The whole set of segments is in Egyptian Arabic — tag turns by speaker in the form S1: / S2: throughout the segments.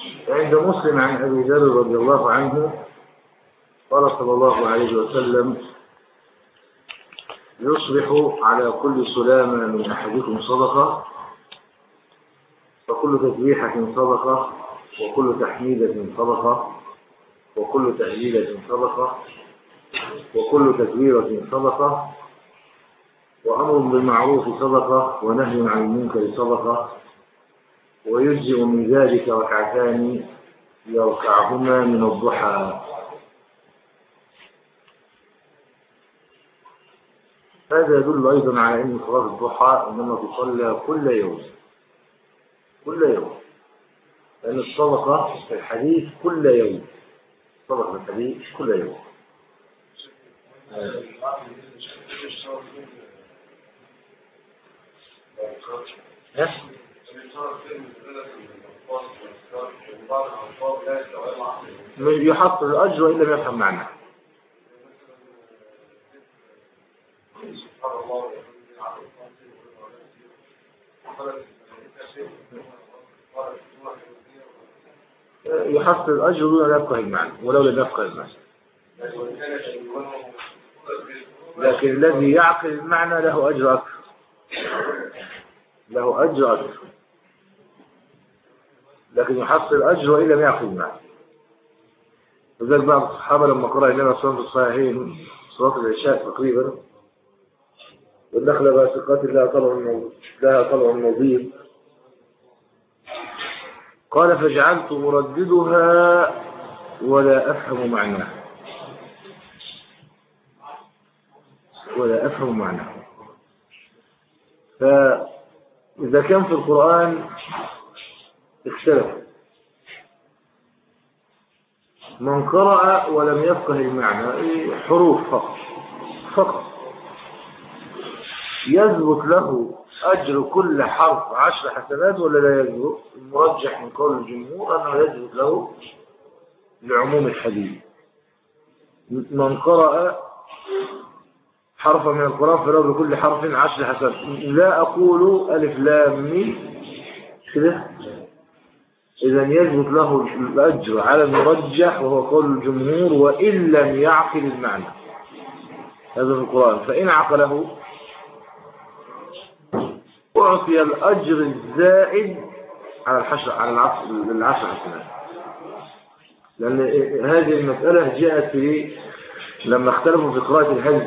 S1: عند مسلم عن أبي ذر رضي الله عنه قال صلى الله عليه وسلم يصبح على كل سلامة من أحدكم صدقة وكل تسبيحة صدقة وكل تحميدة صدقة وكل تهليلة صدقة وكل تكبيرة صدقة وأمر بالمعروف صدقة ونهي عن المنكر صدقة ويجزئ من ذلك ركعتان يركعهما من الضحى هذا يدل أيضا على أن صلاة الضحى إنما تصلى كل يوم كل يوم لأن الصدقة في الحديث كل يوم صدقة في الحديث كل يوم يحط الأجر وإن لم يفهم معناه يحصل الأجر دون أن يفقه المعنى ولو لم يفقه المعنى لكن الذي يعقل المعنى له أجر أكثر له أجر أكثر لكن يحصل الأجر وإن لم يعقل المعنى لذلك بعض الصحابة لما قرأ النبي صلى الله عليه وسلم صلاة العشاء تقريبا والنخلة باسقات لها طلع لها طلع نظير قال فجعلت أرددها ولا أفهم معناها ولا أفهم معناها فإذا كان في القرآن اختلف من قرأ ولم يفقه المعنى حروف فقط فقط يثبت له أجر كل حرف عشر حسنات ولا لا يثبت المرجح من قول الجمهور أنه يثبت له لعموم الحديث من قرأ حرفا من القرآن فله بكل حرف عشر حسنات لا أقول ألف لام ميم كده إذا يثبت له الأجر على المرجح وهو قول الجمهور وإن لم يعقل المعنى هذا في القرآن فإن عقله أعطي الأجر الزائد على الحشر على العشر العشر حسنات لأن هذه المسألة جاءت في لما اختلفوا في قراءة الهز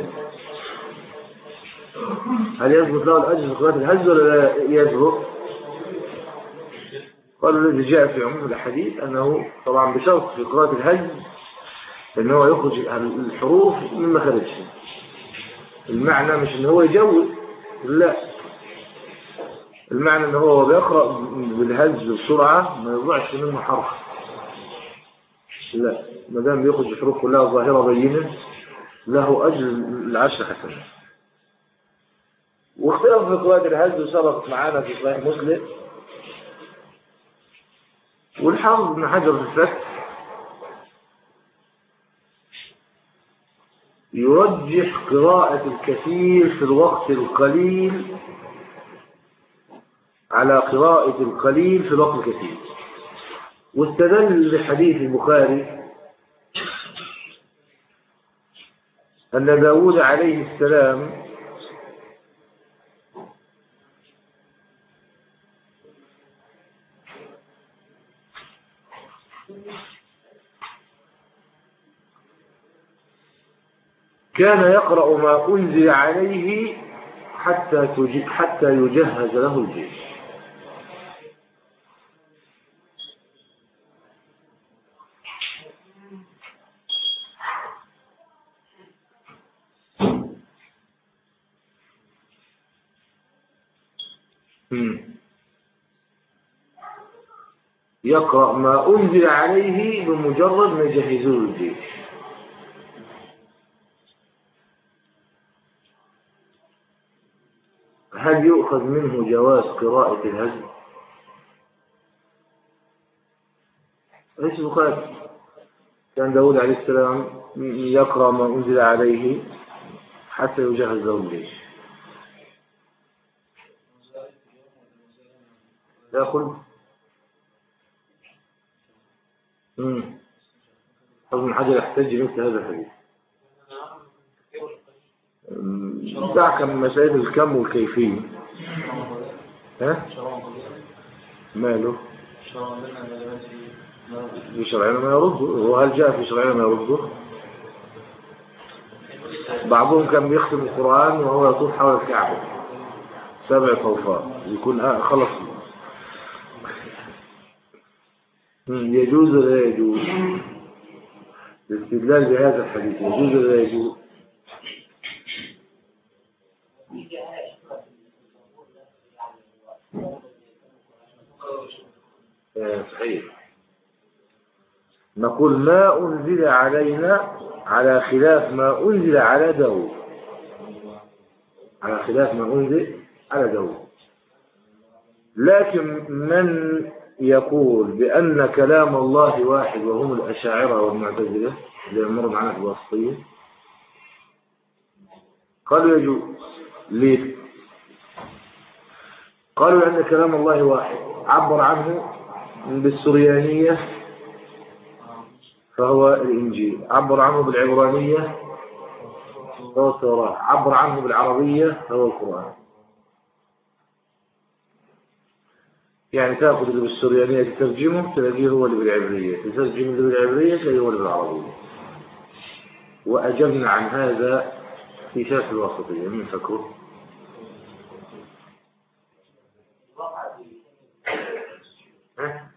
S1: هل يثبت له الأجر في قراءة الهز ولا لا يثبت؟ قالوا الذي جاء في عموم الحديث أنه طبعا بشرط في قراءة الهز أنه يخرج الحروف من مخارجها المعنى مش ان هو يجوز لا المعنى ان هو بيقرأ بالهز بسرعة ما يضيعش منه حرف لا ما دام بيخرج الحروف كلها ظاهرة بينة له أجر العشر حسنات واختلف في قراءة الهز وسبق معانا في صحيح مسلم والحافظ ابن حجر في الفتح يرجح قراءة الكثير في الوقت القليل على قراءة القليل في الوقت الكثير واستدل بحديث البخاري أن داود عليه السلام كان يقرأ ما أنزل عليه حتى حتى يجهز له الجيش يقرأ ما أنزل عليه بمجرد ما يجهزوه الجيش هل يؤخذ منه جواز قراءة الهزم ليس بخاري كان داود عليه السلام يقرأ ما أنزل عليه حتى يجهز له الجيش لا قل امم ابن حجر يحتج مثل هذا الحديث أمم، دعك من مسائل الكم والكيفية ها ماله في شرعنا ما يرده وهل جاء في شرعنا ما يرده بعضهم كان بيختم القرآن وهو يطوف حول الكعبة سبع طوفات يكون آه خلص مم، يجوز ولا يجوز الاستدلال بهذا الحديث يجوز ولا يجوز آه، صحيح نقول ما أنزل علينا على خلاف ما أنزل على داود على خلاف ما أنزل على داود لكن من يقول بأن كلام الله واحد وهم الأشاعرة والمعتزلة اللي مر معنا في الوسطية قالوا يجوز ليه قالوا أن كلام الله واحد عبر عنه بالسريانية فهو الإنجيل عبر عنه بالعبرانية فهو التوراة عبر عنه بالعربية فهو القرآن يعني تأخذ اللي بالسريانية تترجمه تلاقيه هو اللي بالعبرية تترجم اللي بالعبرية تلاقيه هو اللي بالعربية وأجبنا عن هذا في شرح الوسطية من فكره ها؟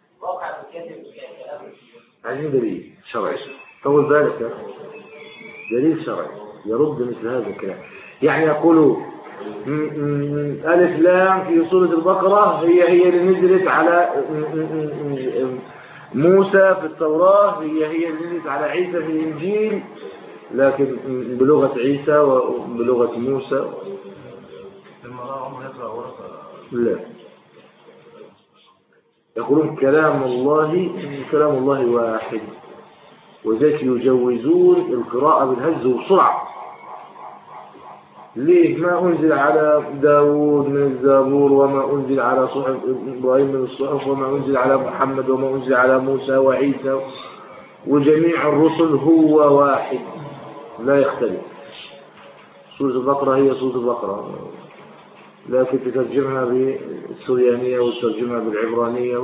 S1: عايزين دليل شرعي طول بالك يا أخي. دليل شرعي يرد مثل هذا الكلام يعني يقولوا م- م- ألف لام في سورة البقرة هي هي اللي نزلت على م- م- م- موسى في التوراة هي هي اللي نزلت على عيسى في الإنجيل لكن م- بلغة عيسى وبلغة موسى
S2: لما رأى عمر يقرأ ورقة
S1: لا يقولون كلام الله كلام الله واحد وذلك يجوزون القراءة بالهز وبسرعة ليه ما أنزل على داود من الزبور وما أنزل على صحف إبراهيم من الصحف وما أنزل على محمد وما أنزل على موسى وعيسى وجميع الرسل هو واحد لا يختلف سورة البقرة هي سورة البقرة لكن تترجمها بالسريانية وتترجمها بالعبرانية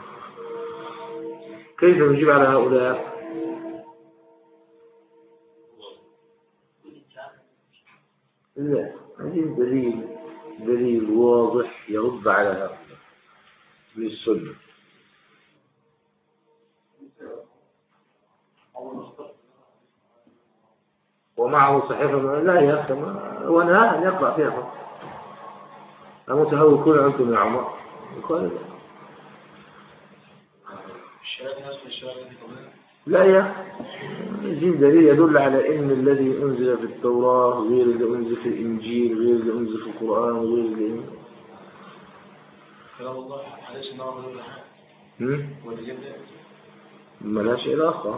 S1: كيف نجيب على هؤلاء لا عايزين دليل دليل واضح يرد على هؤلاء للسنة ومعه صحيفة من- لا يا أخي ما- وأنا أن يقرأ فيها فقط أمتهوكون أنتم يا عمر قال لا.
S2: الشهادة نفس الشهادة دي كمان
S1: لا يا أخي يجيب دليل يدل على أن الذي أنزل في التوراة غير اللي أنزل في الإنجيل غير اللي أنزل في القرآن غير اللي
S2: كلام الله عليه النار ولا حاجة
S1: هم؟
S2: واللي جاب ده
S1: ملاش علاقة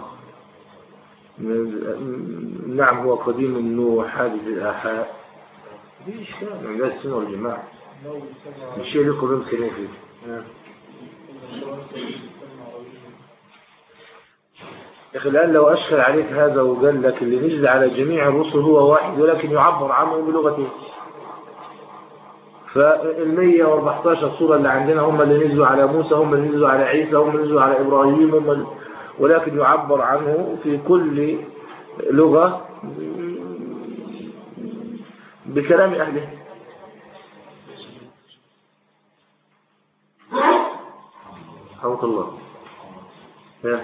S1: من- نعم هو قديم النوح حادث الآحاء دي إشكال من ذات السنة والجماعة الشيء اللي قبل خلينا فيه ها. يا أخي الآن لو أشكل عليك هذا وقال لك اللي نزل على جميع الرسل هو واحد ولكن يعبر عنه بلغته فال 114 سورة اللي عندنا هم اللي نزلوا على موسى هم اللي نزلوا على عيسى هم اللي نزلوا على إبراهيم هم اللي ولكن يعبر عنه في كل لغة بكلام أهله حمد الله ها.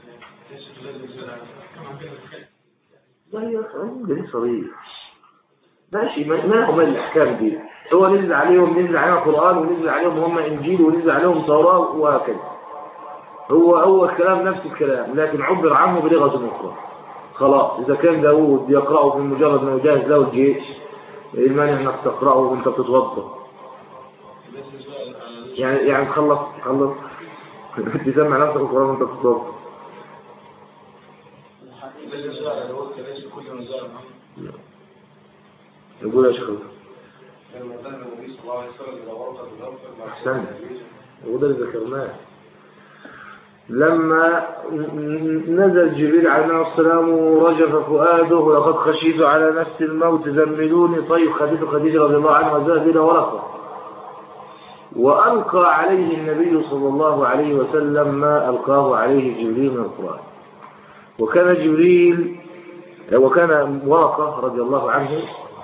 S1: لا يا أخي دليل صريح ماشي ما ما هم الأحكام دي هو نزل عليهم نزل عليهم قرآن ونزل عليهم هم إنجيل ونزل عليهم توراة وهكذا هو هو الكلام نفس الكلام لكن عبر عنه بلغة أخرى خلاص إذا كان داوود يقرأه في مجرد ما يجهز له الجيش إيه المانع إنك تقرأه وأنت بتتوضا يعني يعني تخلص تخلص تسمع نفسك القرآن وأنت بتتوضا
S2: ليس سؤال على الوقت ليس كل من زال محمد
S1: يقول يا شيخ
S2: لما ذهب النبي صلى الله عليه وسلم إلى ورقة الأرض
S1: أحسنت وده اللي ذكرناه لما نزل جبريل عليه السلام ورجف فؤاده ولقد خشيت على نفس الموت زملوني طيب خديجة خديجة رضي الله عنها وزاد إلى ورقة وألقى عليه النبي صلى الله عليه وسلم ما ألقاه عليه جبريل من القرآن وكان جبريل وكان ورقة رضي الله عنه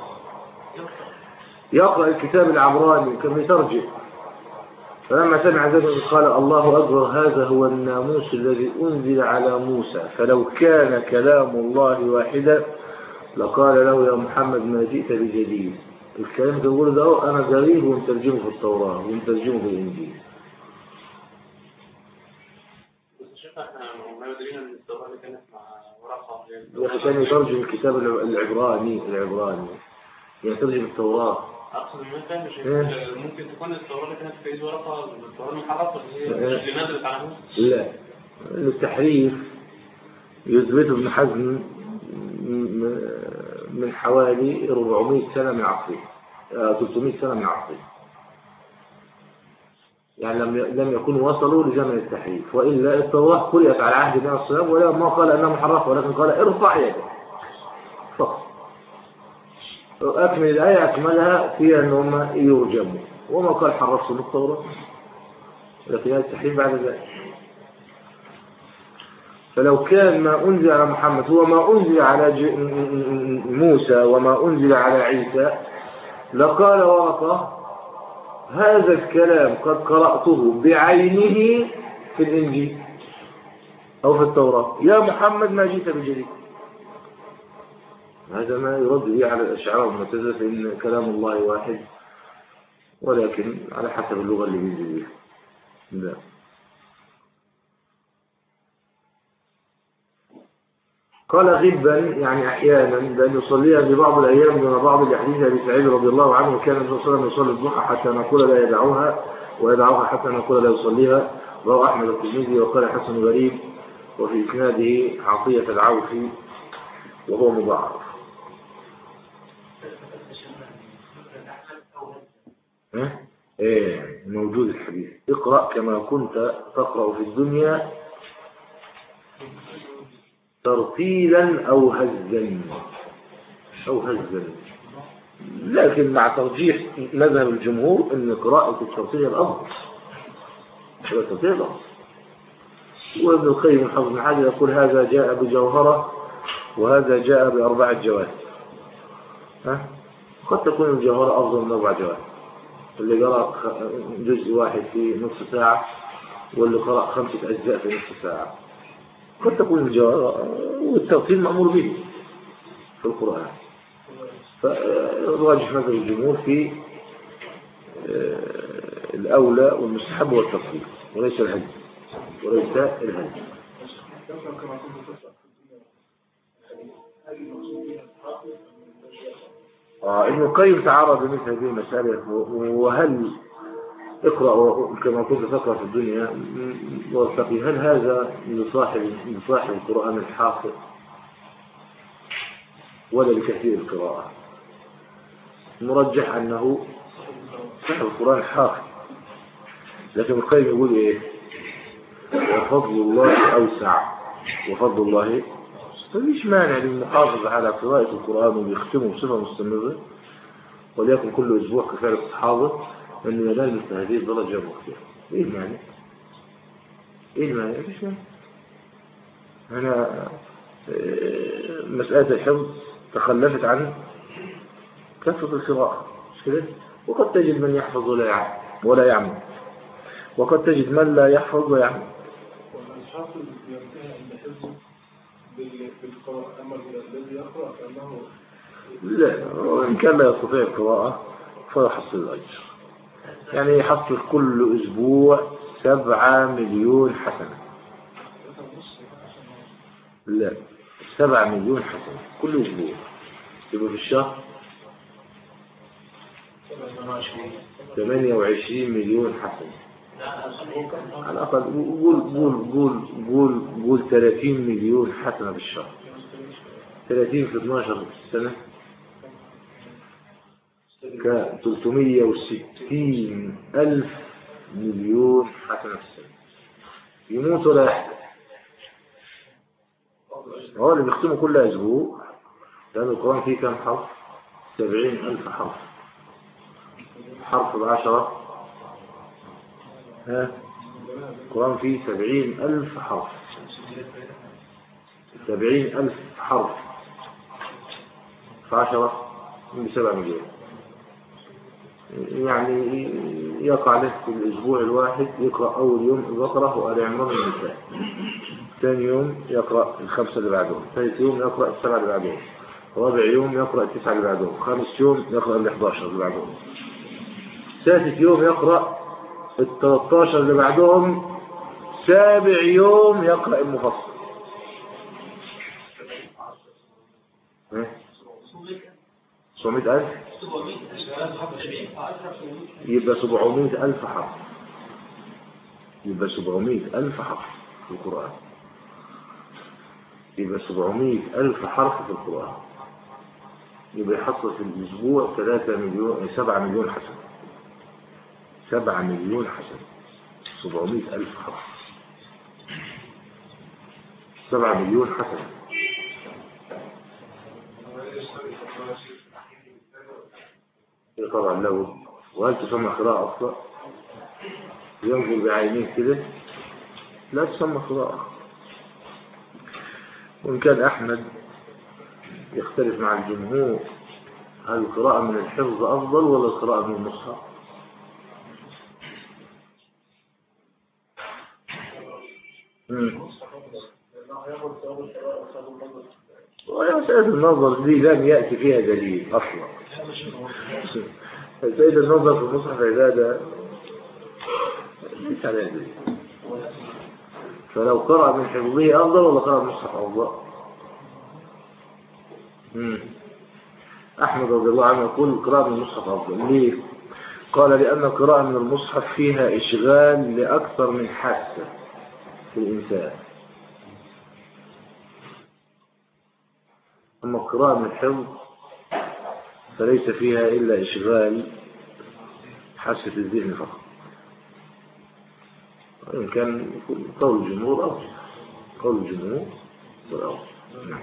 S1: يقرأ الكتاب العبراني كان يترجم فلما سمع ذلك قال الله أكبر هذا هو الناموس الذي أنزل على موسى فلو كان كلام الله واحدا لقال له يا محمد ما جئت بجديد الكلام ده يقول ده أنا غريب ومترجمه في التوراة ومترجمه في الإنجيل
S2: شوف احنا ما يدرينا ان الدورة اللي كانت مع ورقة
S1: يعني كان يترجم الكتاب العبراني العبراني يترجم التوراة
S2: اقصد ان انت مش
S1: إيه؟
S2: ممكن تكون الدورة اللي كانت في ايد ورقة الدورة المحرفة اللي هي
S1: إيه؟
S2: مش اللي نزلت على موسى
S1: لا التحريف يثبته ابن حزم م- من حوالي 400 سنة من عصره آه، 300 سنة من عصره يعني لم لم يكونوا وصلوا لزمن التحريف وإلا التوراة قرأت على عهد النبي صلى الله عليه وسلم ولا ما قال أنها محرفة ولكن قال ارفع يدك فقط أكمل الآية أكملها في أن هم يرجموا وما قال حرفت من التوراة لكن هذا التحريف بعد ذلك فلو كان ما أنزل على محمد هو ما أنزل على ج- موسى وما أنزل على عيسى لقال ورقة هذا الكلام قد قرأته بعينه في الإنجيل أو في التوراة يا محمد ما جئت بجديد هذا ما يرد به على الأشعار والمعتزلة فإن كلام الله واحد ولكن على حسب اللغة اللي بينزل بها لا قال غبا يعني أحيانا بأن يصليها ببعض الأيام دون بعض الأحاديث أبي سعيد رضي الله عنه كان النبي صلى الله عليه وسلم يصلي الضحى حتى نقول لا يدعوها ويدعوها حتى نقول لا يصليها رواه أحمد الترمذي وقال حسن غريب وفي إسناده عطية العوفي وهو مضاعف ها؟ ايه موجود الحديث اقرأ كما كنت تقرأ في الدنيا ترتيلا أو هزا أو هزا لكن مع ترجيح مذهب الجمهور أن قراءة الترتيل الأفضل هو الترتيل الأفضل وابن القيم الحافظ بن حجر يقول هذا جاء بجوهرة وهذا جاء بأربعة جواهر ها؟ قد تكون الجوهرة أفضل من أربع جواهر اللي قرأ خ- جزء واحد في نصف ساعة واللي قرأ خمسة أجزاء في نصف ساعة قد تكون الجوهرة والترتيل مأمور به في القرآن فالراجح مذهب الجمهور في آه، الأولى والمستحب والتفصيل وليس الهدي وليس الهدي آه، ابن القيم تعرض لمثل هذه المسألة وهل اقرأ كما كنت تقرأ في الدنيا وارتقي هل هذا لصاحب لصاحب القرآن الحافظ ولا لكثير القراءة مرجح أنه صاحب القرآن حافظ لكن ابن القيم يقول إيه وفضل الله أوسع وفضل الله فمش مانع للمحافظ على قراءة القرآن ويختمه بصفة مستمرة وليكن كل أسبوع كفاية حافظ أنه ينال مثل هذه الدرجة المختلفة إيه المانع؟ إيه المانع؟ مفيش مانع أنا آه، مسألة الحفظ تخلفت عن كثرة القراءة مش كده؟ وقد تجد من يحفظ ولا يعمل ولا يعمل وقد تجد من لا يحفظ ويعمل
S3: والحافظ ينتهي عند حفظه بال- بالقراءة أما الذي يقرأ فأنه
S1: لا وإن كان لا يستطيع القراءة فيحصل الأجر يعني يحصل كل أسبوع سبعة مليون حسنة لا سبعة مليون حسنة كل أسبوع يبقى في الشهر 28 مليون حسنة على الأقل قول قول قول قول قول 30 مليون حسنة في الشهر 30 في 12 في السنة ك 360 ألف مليون حسنة في السنة يموت ولا يحيا هو اللي بيختمه كل أسبوع لأن القرآن فيه كم حرف سبعين ألف حرف حرف العشرة ها القرآن فيه سبعين ألف حرف سبعين ألف حرف في عشرة بسبع مليون يعني يقع له في الأسبوع الواحد يقرأ أول يوم البقرة وآل عمران النساء ثاني يوم يقرأ الخمسة اللي بعدهم ثالث يوم يقرأ السبعة اللي بعدهم رابع يوم يقرأ التسعة اللي بعدهم خامس يوم يقرأ ال 11 اللي بعدهم سادس يوم يقرأ ال 13 اللي بعدهم سابع يوم يقرأ المفصل ها؟ 900 ألف يبقى 700 ألف حرف يبقى 700 ألف حرف في القرآن يبقى 700 ألف حرف في القرآن يبقى يحصل في الأسبوع 3 مليون 7 مليون حسن 7 مليون حسن 700 ألف حرف 7 مليون حسن إيه طبعا له وهل تسمى قراءة أصلا ينظر بعينيه كده لا تسمى قراءة وإن كان أحمد يختلف مع الجمهور هل القراءة من الحفظ أفضل ولا القراءة من المصحف مم. وهي مسألة النظر دي لم يأتي فيها دليل أصلا مسألة النظر في المصحف عبادة ليس عليها دليل فلو قرأ من حفظه أفضل ولا قرأ من المصحف أفضل مم. أحمد رضي الله عنه يقول القراءة من المصحف أفضل ليه؟ قال لأن القراءة من المصحف فيها إشغال لأكثر من حاسة في الإنسان أما القراءة من الحفظ فليس فيها إلا إشغال حاسة الذهن فقط وإن كان قول الجمهور أفضل قول الجمهور والأفضل نعم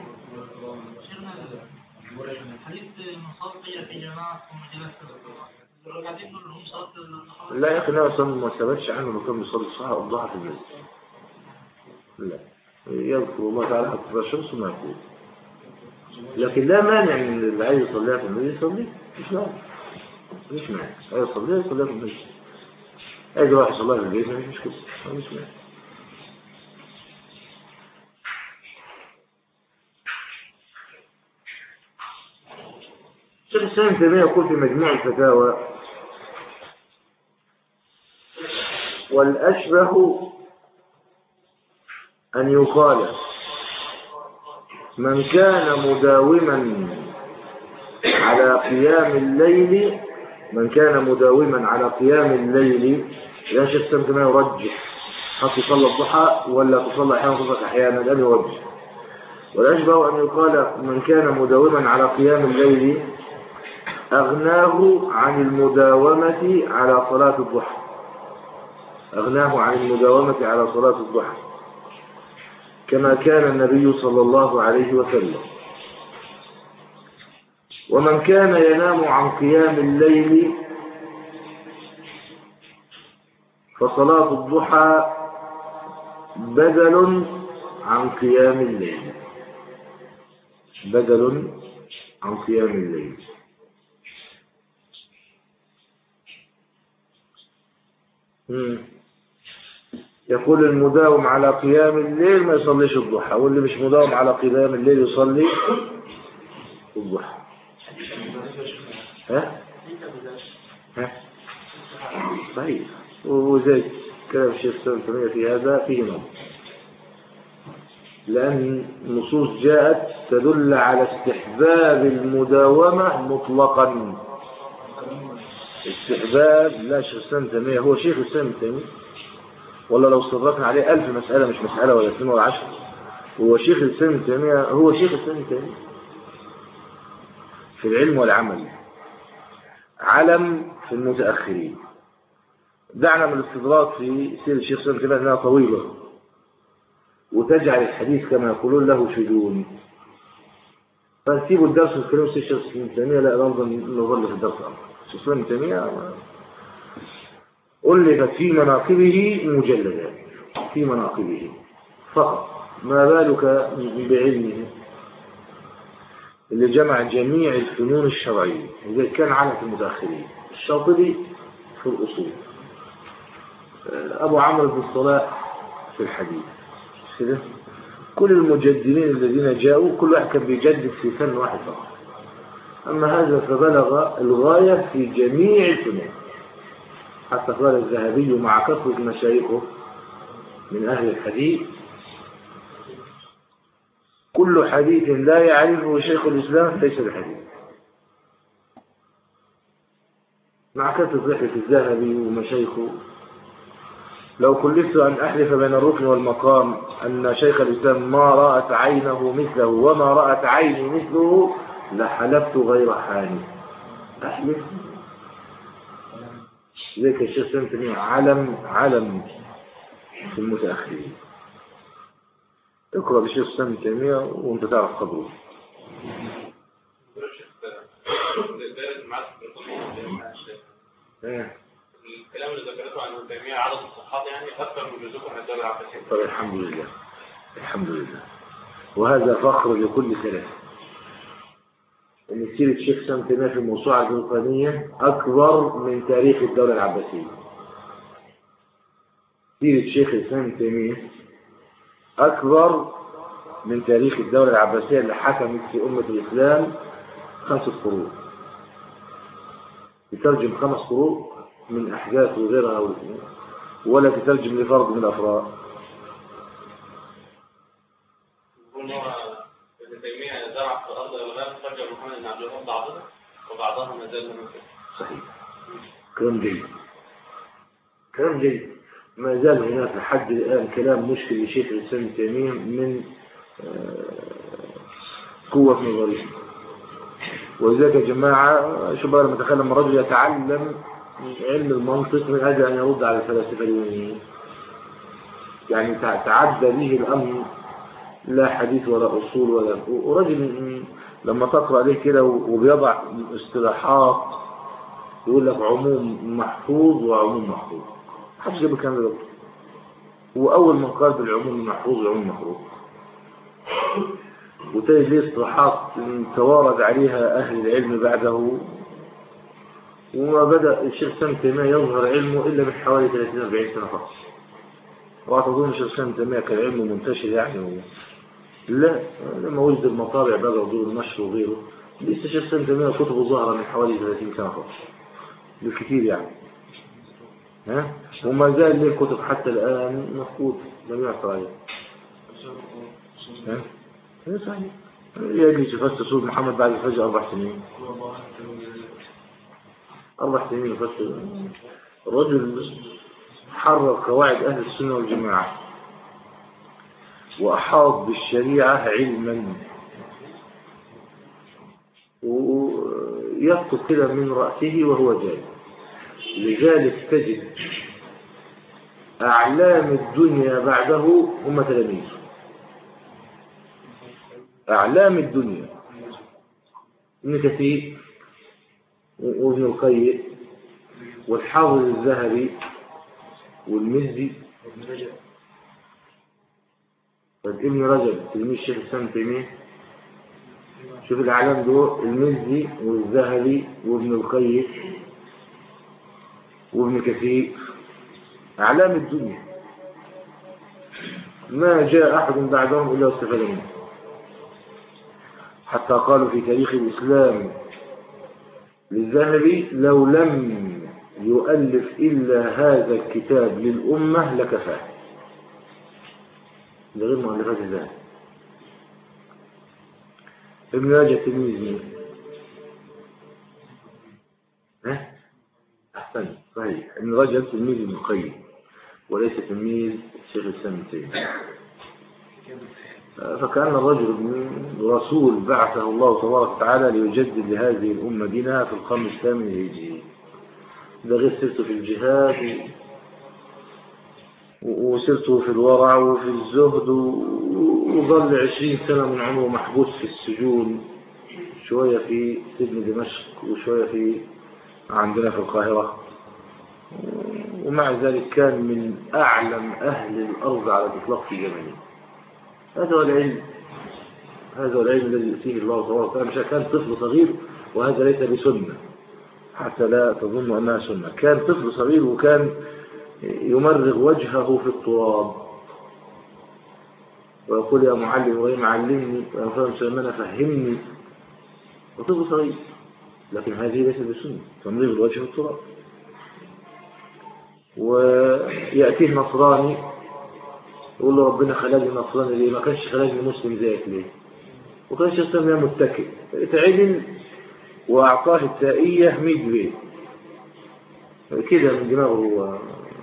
S4: حديث مصاب في جماعة ومجلس الركعتين دول هم صلاة الضحى
S1: لا يا أخي لا أصلا ما ثبتش عنه إنه كان بيصلي الصحة الضحى في المسجد لا يذكر الله تعالى حتى في الشمس وما يقول لكن لا مانع من اللي عايز يصليها في المسجد يصلي مش مانع مش مانع عايز يصليها يصليها في المسجد عايز واحد يصليها في البيت مش مشكلة مش مانع شيخ الإسلام تيمية يقول في مجموع الفتاوى والأشبه أن يقال من كان مداوما على قيام الليل من كان مداوما على قيام الليل يا شيخ الإسلام تيمية يرجح حتى يصلي الضحى ولا تصلي أحيانا تصلي أحيانا لأن يرجح والأشبه أن يقال من كان مداوما على قيام الليل أغناه عن المداومة على صلاة الضحى أغناه عن المداومة على صلاة الضحى كما كان النبي صلى الله عليه وسلم ومن كان ينام عن قيام الليل فصلاة الضحى بدل عن قيام الليل بدل عن قيام الليل مم. يقول المداوم على قيام الليل ما يصليش الضحى واللي مش مداوم على قيام الليل يصلي الضحى ها ها صحيح وزي كلام الشيخ سلام تيمية في هذا فيه نظر لأن النصوص جاءت تدل على استحباب المداومة مطلقا استحباب لا شيخ الإسلام تيمية هو شيخ الإسلام تيمية ولا لو استدركنا عليه ألف مسألة مش مسألة ولا اثنين ولا عشر هو شيخ الإسلام تيمية هو شيخ الإسلام تيمية في العلم والعمل علم في المتأخرين دعنا من الاستدراك في سير الشيخ الإسلام تيمية أنها طويلة وتجعل الحديث كما يقولون له شذون فنسيبوا الدرس ونتكلموا في الشيخ ابن تيمية لا نظن نظل في الدرس الشيخ ابن تيمية ألفت في مناقبه مجلدات في مناقبه فقط ما بالك بعلمه اللي جمع جميع الفنون الشرعية إذا كان على المتأخرين الشاطبي في الأصول أبو عمرو بن الصلاح في الحديث كده كل المجددين الذين جاءوا كل واحد كان بيجدد في فن واحد فقط أما هذا فبلغ الغاية في جميع الفنون حتى قال الذهبي مع كثرة مشايخه من أهل الحديث كل حديث لا يعرفه شيخ الإسلام ليس بحديث مع كثرة رحلة الذهبي ومشايخه لو كلفت أن أحلف بين الركن والمقام أن شيخ الإسلام ما رأت عينه مثله وما رأت عيني مثله لحلفت غير حاني أحلف ذلك الشيخ سنتمي علم علم في المتأخرين اقرأ بشيخ سنة تيمية وانت تعرف قبره ايه
S2: الكلام اللي ذكرته عن ابن تيميه عدد الصحات يعني اكثر من جزء من الدوله العباسيه
S1: طب الحمد لله الحمد لله وهذا فخر لكل سلف ان سيرة الشيخ سام تيمية في الموسوعة البريطانية أكبر من تاريخ الدولة العباسية سيرة الشيخ الإسلام تيمية أكبر من تاريخ الدولة العباسية اللي حكمت في أمة الإسلام خمسة قرون يترجم خمس قرون من أحداث وغيرها ولا تترجم لفرد من الأفراد
S2: يقول هو ابن تيميه زرع في الارض الغاب فرجع محمد بن عبد الوهاب بعضها وبعضها ما زال لم يكن
S1: صحيح كلام جيد كلام جيد ما زال هناك لحد الآن كلام مشكل لشيخ الإسلام ابن تيمية من آه، قوة نظرية ولذلك يا جماعة شو بقى لما تكلم رجل يتعلم علم المنطق من أجل أن يرد على الفلاسفة اليونانيين يعني تع- تعدى به الأمر لا حديث ولا أصول ولا ورجل لما تقرأ عليه كده وبيضع اصطلاحات يقول لك عموم محفوظ وعموم محفوظ محدش جاب الكلام ده هو أول من قال بالعموم المحفوظ والعموم المحفوظ وتجد ليه اصطلاحات توارد عليها أهل العلم بعده وما بدأ الشيخ سام تيمية يظهر علمه إلا من حوالي 30-40 سنة فقط وأعتقد الشيخ سام تيمية كان علمه منتشر يعني و... لا لما وجد المطابع بقى ودور النشر وغيره لسه الشيخ سام تيمية كتبه ظهر من حوالي 30 سنة فقط بالكثير يعني ها وما زال له كتب حتى الآن مفقود لم يعثر عليه ها إيه صحيح يجلس يفسر سورة محمد بعد الفجر أربع سنين أربع سنين يفسر رجل حرر قواعد أهل السنة والجماعة وأحاط بالشريعة علما ويسقط كده من رأسه وهو جاهل لذلك تجد أعلام الدنيا بعده هم تلاميذه أعلام الدنيا ابن كثير وابن القيم والحافظ الذهبي والمزي طيب ابن رجب تلميذ الشيخ الإسلام تيمية شوف الأعلام دول المزي والذهبي وابن القيم وابن كثير أعلام الدنيا ما جاء أحد بعدهم إلا واستفاد منه حتى قالوا في تاريخ الإسلام للذهبي لو لم يؤلف إلا هذا الكتاب للأمة لكفاه ده غير مؤلفات الذهبي ابن رجب تلميذ مين؟ ها؟ أحسن صحيح ابن رجب تلميذ ابن القيم وليس تلميذ شيخ الإسلام ابن تيمية فكأن الرجل رسول بعثه الله تبارك وتعالى ليجدد لهذه الأمة دينها في القرن الثامن الهجري ده غير سيرته في الجهاد وسرته في الورع وفي الزهد و- وظل عشرين سنة من عمره محبوس في السجون شوية في سجن دمشق وشوية في عندنا في القاهرة ومع ذلك كان من أعلم أهل الأرض على الإطلاق في جماله هذا هو العلم هذا هو العلم الذي يؤتيه الله تبارك وتعالى مش كان طفل صغير وهذا ليس بسنة حتى لا تظن أنها سنة كان طفل صغير وكان يمرغ وجهه في التراب ويقول يا معلم وهي معلمني ويا فهم سليمان فهمني وطفل صغير لكن هذه ليست بسنة تمريغ الوجه في التراب ويأتيه نصراني يقول له ربنا خلاني نصراني ليه ما كانش خلاني مسلم زيك ليه وكانش يستمع متكئ اتعدل وأعطاه التائية 100 جنيه كده من دماغه هو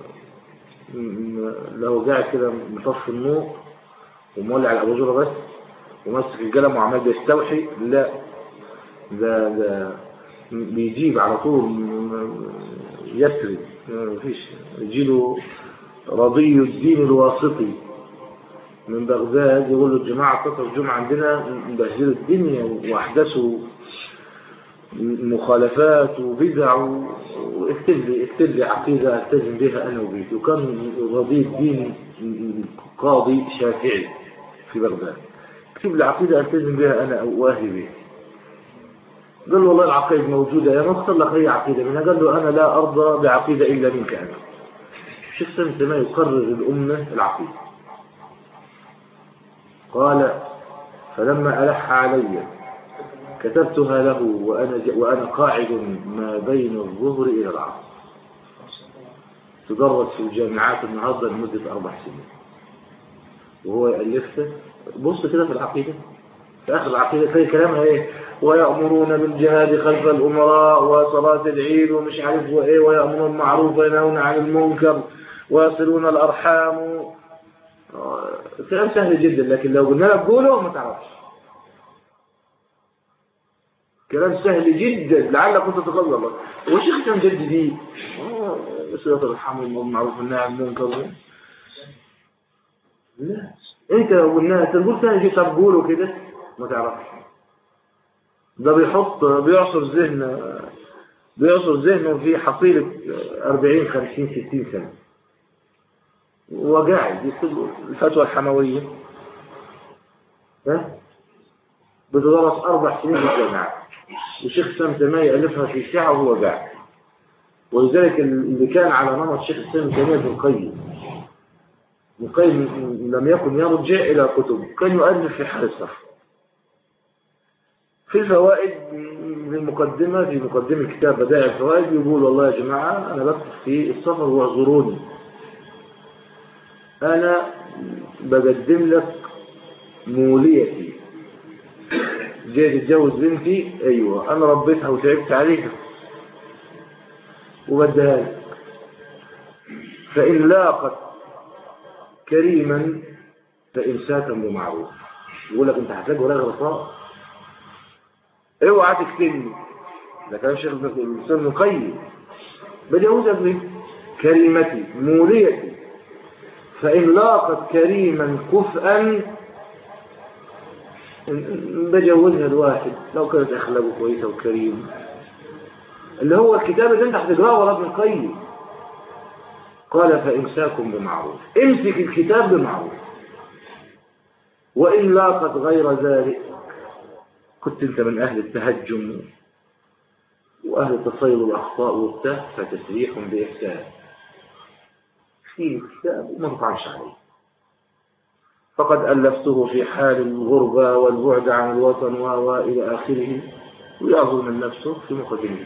S1: م- لو قاعد كده مطفي النور ومولع الأباجورة بس وماسك القلم وعمال بيستوحي لا ده ده بيجيب على طول م- م- يسرد مفيش يجيله رضي الدين الواسطي من بغداد يقول له الجماعة بتوع الجمعة عندنا مبهدلوا الدنيا وأحدثوا مخالفات وبدع و- واكتب لي اكتب لي عقيدة التزم بها أنا وبيتي وكان رضي الدين قاضي شافعي في بغداد اكتب لي عقيدة التزم بها أنا وأهلي بيتي قال له والله العقيدة موجودة يا مختار لك أي عقيدة منها قال له أنا لا أرضى بعقيدة إلا منك أنا الشيخ سمت ما يقرر الأمة العقيدة قال فلما ألح علي كتبتها له وأنا, ج- وأنا قاعد ما بين الظهر إلى العصر تدرس في الجامعات النهاردة لمدة أربع سنين وهو يألفها بص كده في العقيدة في آخر العقيدة في كلامها إيه ويأمرون بالجهاد خلف الأمراء وصلاة العيد ومش عارف وإيه ويأمرون بالمعروف وينهون عن المنكر ويصلون الأرحام آه، كلام سهل جدا لكن لو قلنا لك قوله ما تعرفش كلام سهل جدا لعلك كنت تتقبل الله والشيخ كان جددي صلة الأرحام والمعروف والنهي عن المنكر لا انت لو قلنا تقول ثاني شيء طب قوله كده ما تعرفش ده بيحط بيعصر ذهن بيعصر ذهنه في حصيلة 40 50 60 سنة وقاعد يكتب الفتوى الحموية ها بتدرس أربع سنين في الجامعة وشيخ سام تيمية يألفها في ساعة وهو قاعد ولذلك اللي كان على نمط شيخ سام تيمية ابن القيم ابن القيم لم يكن يرجع إلى كتب كان يؤلف في حال السفر في الفوائد في المقدمة في مقدمة كتاب بدائع الفوائد يقول والله يا جماعة أنا بكتب في السفر واعذروني أنا بقدم لك موليتي جاي تتجوز بنتي أيوة أنا ربيتها وتعبت عليها وبدها لك فإن لاقت كريما فإمساكا بمعروف يقول لك أنت هتلاقي ولا غلطاء اوعى تكتمني ده كلام شيخ الإنسان مقيم بجوزك ليه كلمتي موليتي فإن لاقت كريما كفءا بجوزها الواحد لو كانت أخلاقه كويسة وكريم اللي هو الكتاب اللي انت هتقراه ورا ابن القيم قال فإمساكم بمعروف امسك الكتاب بمعروف وإن لاقت غير ذلك كنت انت من أهل التهجم وأهل تصيد الأخطاء وبتاع فتسريح بإحسان في كتاب وما تطعنش عليه فقد ألفته في حال الغربة والبعد عن الوطن وإلى آخره ويعظم من نفسه في مقدمة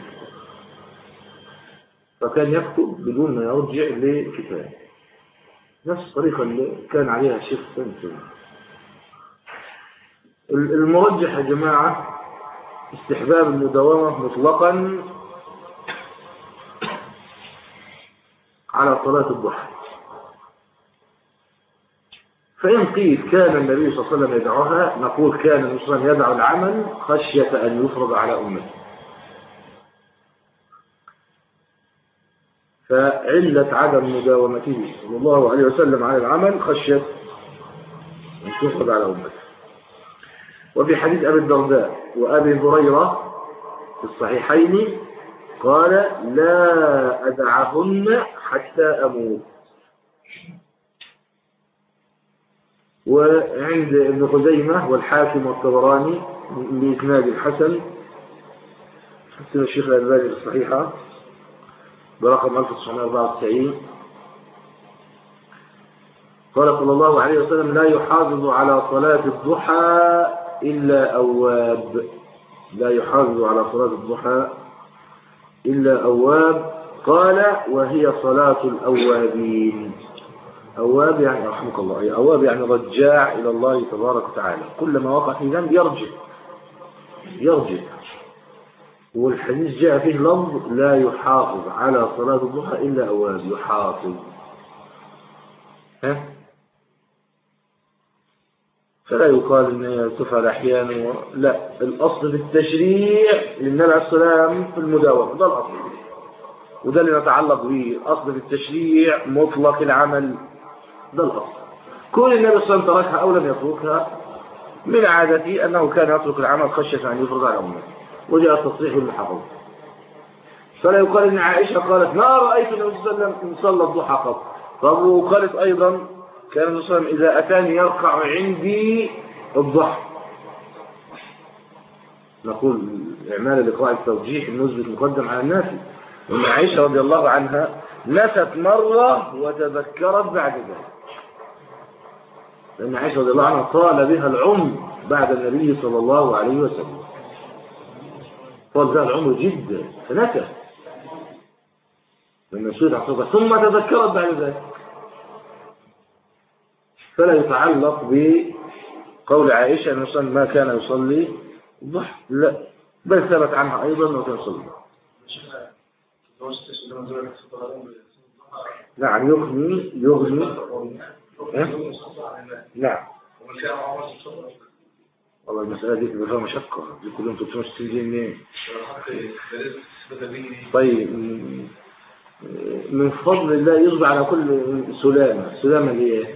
S1: فكان يكتب بدون ما يرجع لكتاب نفس الطريقة اللي كان عليها الشيخ سنسون المرجح يا جماعة استحباب المداومة مطلقا على صلاة الضحى فإن قيل كان النبي صلى الله عليه وسلم يدعوها نقول كان النبي صلى الله عليه وسلم يدعو العمل خشية أن يفرض على أمته فعلة عدم مداومته صلى الله عليه وسلم على العمل خشية أن تفرض على أمته وفي حديث أبي الدرداء وأبي هريرة في الصحيحين قال لا أدعهن حتى أموت وعند ابن خزيمة والحاكم والطبراني بإسناد الحسن حسن الشيخ الألباني في الصحيحة برقم 1994 قال صلى الله عليه وسلم لا يحافظ على صلاة الضحى إلا أواب لا يحافظ على صلاة الضحى إلا أواب قال وهي صلاة الأوابين أواب يعني رحمك الله أي أواب يعني رجاع إلى الله تبارك وتعالى كلما وقع في ذنب يرجع يرجع والحديث جاء فيه لفظ لا يحافظ على صلاة الضحى إلا أواب يحافظ ها فلا يقال ان هي تفعل احيانا و... لا الاصل في التشريع للنبي عليه السلام في المداومه ده الاصل وده اللي نتعلق به الاصل في التشريع مطلق العمل ده الاصل كون النبي صلى الله عليه وسلم تركها او لم يتركها من عادته انه كان يترك العمل خشيه ان يفرض على امه وجاء التصريح بالمحافظه فلا يقال ان عائشه قالت ما رايت النبي صلى الله عليه وسلم صلى الضحى قط طب وقالت ايضا كان النبي صلى الله عليه وسلم إذا أتاني يرقع عندي الضحى نقول إعمال الإقراء الترجيح النسبة مقدم على الناس وأن عائشة رضي الله عنها نست مرة وتذكرت بعد ذلك لأن عائشة رضي الله عنها طال بها العمر بعد النبي صلى الله عليه وسلم طال بها العمر جدا فنكت لما سئلت عن صدق ثم تذكرت بعد ذلك فلا يتعلق بقول عائشة أنه صلى ما كان يصلي الضحى لا بل ثبت عنها أيضا أنه كان يصلي نعم يغني يغني إيه؟ نعم والله المسألة دي تبقى فيها مشقة دي كلهم 360 جنيه طيب من فضل الله يصبح على كل سلامة سلامة اللي ايه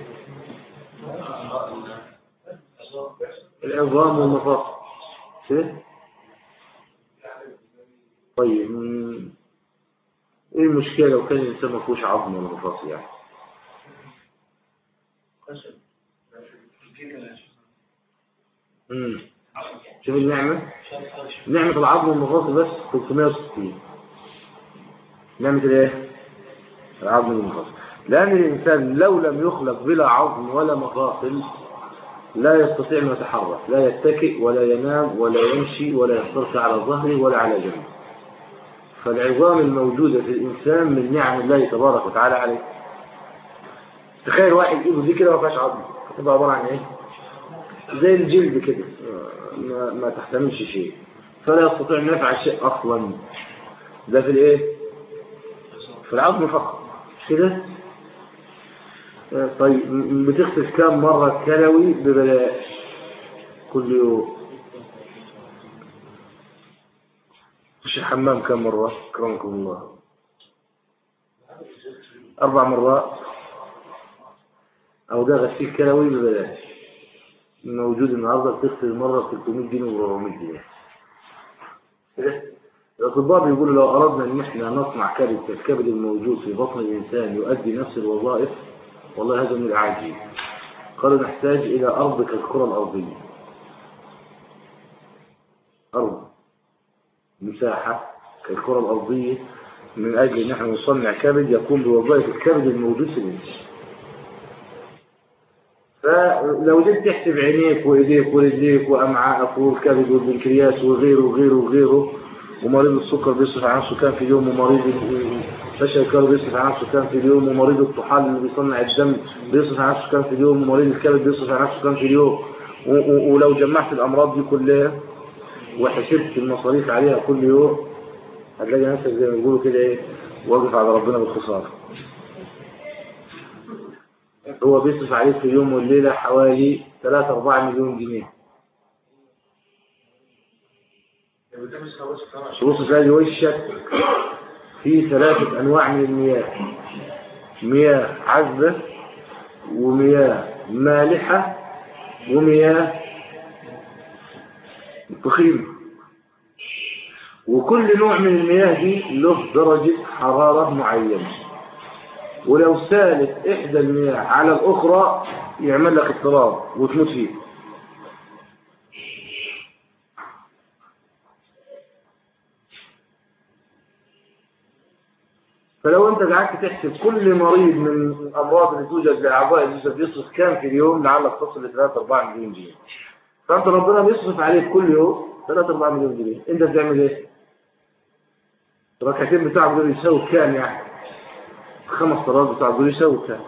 S1: العظام والمفاصل كده طيب ايه المشكلة لو كان الانسان ما فيهوش عظم ولا مفاصل يعني امم شوف النعمة نعمة العظم والمفاصل بس 360 نعمة الايه العظم والمفاصل لأن الإنسان لو لم يخلق بلا عظم ولا مفاصل لا يستطيع أن يتحرك لا يتكئ ولا ينام ولا يمشي ولا يسترخي على ظهره ولا على جنبه فالعظام الموجودة في الإنسان من نعم الله تبارك وتعالى عليه تخيل واحد ايده دي كده ما فيهاش عظم هتبقى عبارة عن ايه زي الجلد كده ما, ما تحتملش شيء فلا يستطيع أن يفعل شيء أصلا ده في الايه في العظم فقط كده طيب بتغسل كام مرة كلوي ببلاش كل يوم مش الحمام كم مرة كرمكم الله أربع مرات أو ده غسيل كلوي ببلاش موجود النهاردة بتغسل مرة 300 جنيه و 400 جنيه الأطباء بيقولوا لو أردنا أن احنا نصنع كبد كالكبد الموجود في بطن الإنسان يؤدي نفس الوظائف والله هذا من العاجل قالوا نحتاج إلى أرض كالكرة الأرضية أرض مساحة كالكرة الأرضية من أجل أن نحن نصنع كبد يقوم بوظائف الكبد الموجود في الإنسان فلو جيت تحسب عينيك وإيديك ورجليك وأمعائك والكبد والبنكرياس وغيره وغيره وغيره ومريض السكر بيصرف على نفسه كام في اليوم ومريض فشل الكلى بيصرف على نفسه كام في اليوم ومريض الطحال اللي بيصنع الدم بيصرف على نفسه كام في اليوم ومريض الكبد بيصرف على نفسه كام في اليوم ولو جمعت الأمراض دي كلها وحسبت المصاريف عليها كل يوم هتلاقي نفسك زي ما بيقولوا كده ايه واقف على ربنا بالخسارة هو بيصرف عليك في اليوم والليلة حوالي 3 4 مليون جنيه بص تلاقي وشك في ثلاثة أنواع من المياه مياه عذبة ومياه مالحة ومياه طخيمة وكل نوع من المياه دي له درجة حرارة معينة ولو سالت إحدى المياه على الأخرى يعمل لك اضطراب وتموت فيه فلو انت قعدت تحسب كل مريض من الامراض اللي توجد لاعضاء الجسد بيصرف كام في اليوم لعلك تصل ل 3 4 مليون جنيه فانت ربنا بيصرف عليك كل يوم 3 4 مليون جنيه انت بتعمل ايه؟ الركعتين بتاعك دول يساووا كام يعني؟ خمس صلوات بتاعك دول يساووا كام؟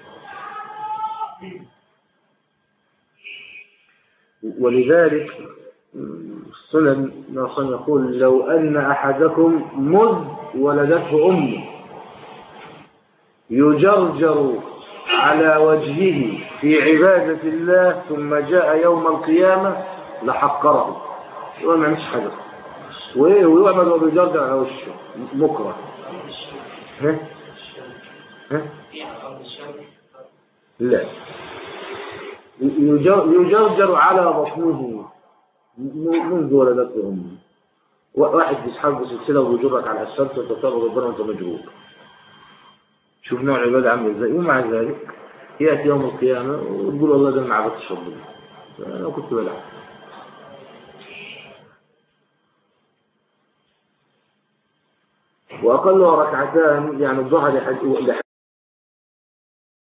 S1: ولذلك السنن نصن يقول لو أن أحدكم مذ ولدته أمه يجرجر على وجهه في عبادة الله ثم جاء يوم القيامة لحقره يقول ما عملش حاجة وإيه ويعمل وبيجرجر على وشه مكره ها؟ ها؟ لا يجر- يجرجر على بطنه منذ ولدته أمه واحد بيسحب بسلسلة ويجرك على الأسفلت وتطلب ربنا وأنت مجروب شوف نوع العبادة عامل ازاي ومع ذلك يأتي يوم القيامة وتقول والله ده ما عبدتش ربنا أنا كنت بلعب وأقلها ركعتان يعني الظهر لحد